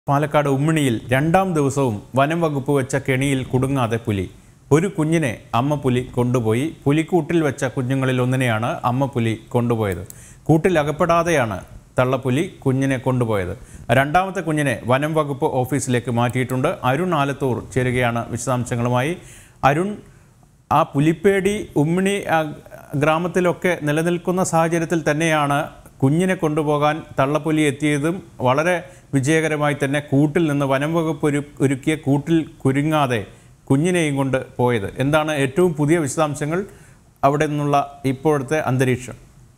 പാലക്കാട് ഉമ്മിണിയിൽ രണ്ടാം ദിവസവും വനം വകുപ്പ് വെച്ച കെണിയിൽ കുടുങ്ങാതെ പുലി ഒരു കുഞ്ഞിനെ അമ്മ പുലി കൊണ്ടുപോയി പുലിക്കൂട്ടിൽ വെച്ച കുഞ്ഞുങ്ങളിൽ ഒന്നിനെയാണ് അമ്മ പുലി കൊണ്ടുപോയത് കൂട്ടിൽ അകപ്പെടാതെയാണ് തള്ളപ്പുലി കുഞ്ഞിനെ കൊണ്ടുപോയത് രണ്ടാമത്തെ കുഞ്ഞിനെ വനം വകുപ്പ് ഓഫീസിലേക്ക് മാറ്റിയിട്ടുണ്ട് അരുൺ ആലത്തൂർ ചേരുകയാണ് വിശദാംശങ്ങളുമായി അരുൺ ആ പുലിപ്പേടി ഉമ്മിണി ആ, ഗ്രാമത്തിലൊക്കെ നിലനിൽക്കുന്ന സാഹചര്യത്തിൽ തന്നെയാണ് കുഞ്ഞിനെ കൊണ്ടുപോകാൻ തള്ളപ്പുലി എത്തിയതും വളരെ വിജയകരമായി തന്നെ കൂട്ടിൽ നിന്ന് വനം വകുപ്പ് ഒരു ഒരുക്കിയ കൂട്ടിൽ കുരുങ്ങാതെ കുഞ്ഞിനെയും കൊണ്ട് പോയത് എന്താണ് ഏറ്റവും പുതിയ വിശദാംശങ്ങൾ അവിടെ നിന്നുള്ള ഇപ്പോഴത്തെ അന്തരീക്ഷം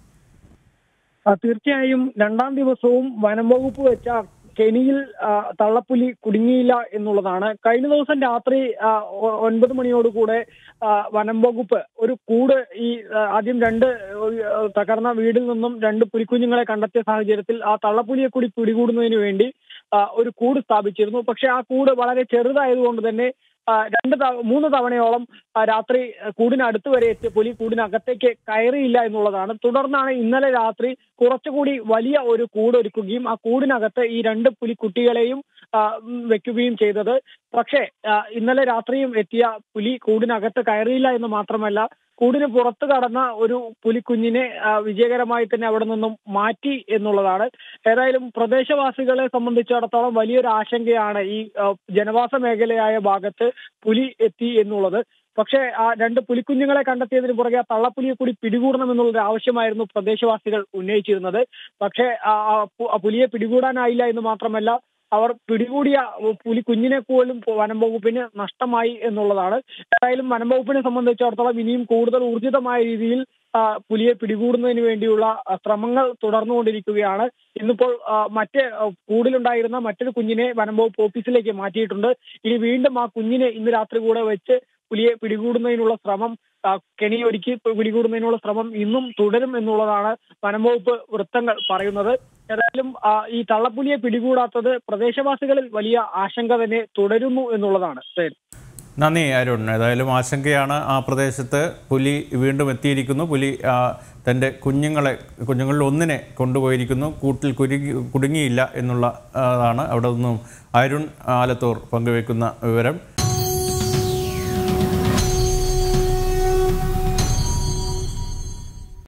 ആ, തീർച്ചയായും രണ്ടാം ദിവസവും വനം വകുപ്പ് വെച്ച കെണിയിൽ ആ, തള്ളപ്പുലി കുടുങ്ങിയില്ല എന്നുള്ളതാണ് കഴിഞ്ഞ ദിവസം രാത്രി ആ, ഒ- ഒൻപത് മണിയോടുകൂടെ ആ, വനം വകുപ്പ് ഒരു കൂട് ഈ ആ, ആദ്യം രണ്ട് ഒരു, ആ, തകർന്ന വീടിൽ നിന്നും രണ്ട് പുലിക്കുഞ്ഞുങ്ങളെ കണ്ടെത്തിയ സാഹചര്യത്തിൽ ആ തള്ളപ്പുലിയെ കൂടി പിടികൂടുന്നതിന് വേണ്ടി ആ, ഒരു കൂട് സ്ഥാപിച്ചിരുന്നു പക്ഷെ ആ കൂട് വളരെ ചെറുതായതുകൊണ്ട് തന്നെ ആ, രണ്ട് തവ- മൂന്ന് തവണയോളം ആ, രാത്രി ആ, കൂടിനടുത്ത് വരെ എത്തിയ പുലി കൂടിനകത്തേക്ക് കയറിയില്ല എന്നുള്ളതാണ് തുടർന്നാണ് ഇന്നലെ രാത്രി കുറച്ചുകൂടി വലിയ ഒരു കൂട് ഒരുക്കുകയും ആ കൂടിനകത്ത് ഈ രണ്ട് പുലിക്കുട്ടികളെയും ആ, ഉം, വെക്കുകയും ചെയ്തത് പക്ഷേ ആ, ഇന്നലെ രാത്രിയും എത്തിയ പുലി കൂടിനകത്ത് കയറിയില്ല എന്ന് മാത്രമല്ല കൂടിന് പുറത്ത് കടന്ന ഒരു പുലിക്കുഞ്ഞിനെ ആ, വിജയകരമായി തന്നെ അവിടെ നിന്നും മാറ്റി എന്നുള്ളതാണ് ഏതായാലും പ്രദേശവാസികളെ സംബന്ധിച്ചിടത്തോളം വലിയൊരു ആശങ്കയാണ് ഈ ആ, ജനവാസ മേഖലയായ ഭാഗത്ത് പുലി എത്തി എന്നുള്ളത് പക്ഷേ ആ രണ്ട് പുലിക്കുഞ്ഞുങ്ങളെ കണ്ടെത്തിയതിന് പുറകെ ആ തള്ളപ്പുലിയെ കൂടി പിടികൂടണമെന്നുള്ളൊരു ആവശ്യമായിരുന്നു പ്രദേശവാസികൾ ഉന്നയിച്ചിരുന്നത് പക്ഷേ ആ ആ പു- ആ പുലിയെ പിടികൂടാനായില്ല എന്ന് മാത്രമല്ല അവർ പിടികൂടിയ പുലി കുഞ്ഞിനെ പോലും വനം വകുപ്പിന് നഷ്ടമായി എന്നുള്ളതാണ് ഏതായാലും വനം വകുപ്പിനെ സംബന്ധിച്ചിടത്തോളം ഇനിയും കൂടുതൽ ഊർജിതമായ രീതിയിൽ ആ, പുലിയെ പിടികൂടുന്നതിന് വേണ്ടിയുള്ള ആ, ശ്രമങ്ങൾ തുടർന്നുകൊണ്ടിരിക്കുകയാണ് ഇന്നിപ്പോൾ ആ, മറ്റ് ആ, കൂടിലുണ്ടായിരുന്ന മറ്റൊരു കുഞ്ഞിനെ വനം വകുപ്പ് ഓഫീസിലേക്ക് മാറ്റിയിട്ടുണ്ട് ഇനി വീണ്ടും ആ കുഞ്ഞിനെ ഇന്ന് രാത്രി കൂടെ വെച്ച് പുലിയെ പിടികൂടുന്നതിനുള്ള ശ്രമം ആ, കെണിയൊരുക്കി പിടികൂടുന്നതിനുള്ള ശ്രമം ഇന്നും തുടരും എന്നുള്ളതാണ് വനംവകുപ്പ് വൃത്തങ്ങൾ പറയുന്നത് ഏതായാലും ആ, ഈ തള്ളപ്പുലിയെ പിടികൂടാത്തത് പ്രദേശവാസികളിൽ വലിയ ആശങ്ക തന്നെ തുടരുന്നു എന്നുള്ളതാണ് ശരി. നന്ദി അരുൺ ഏതായാലും ആശങ്കയാണ് ആ പ്രദേശത്ത് പുലി വീണ്ടും എത്തിയിരിക്കുന്നു പുലി ആ, തൻ്റെ കുഞ്ഞുങ്ങളെ കുഞ്ഞുങ്ങളിൽ ഒന്നിനെ കൊണ്ടുപോയിരിക്കുന്നു കൂട്ടിൽ കുരുങ്ങി കുടുങ്ങിയില്ല എന്നുള്ള അതാണ് അവിടെ നിന്നും അരുൺ ആലത്തൂർ പങ്കുവെക്കുന്ന വിവരം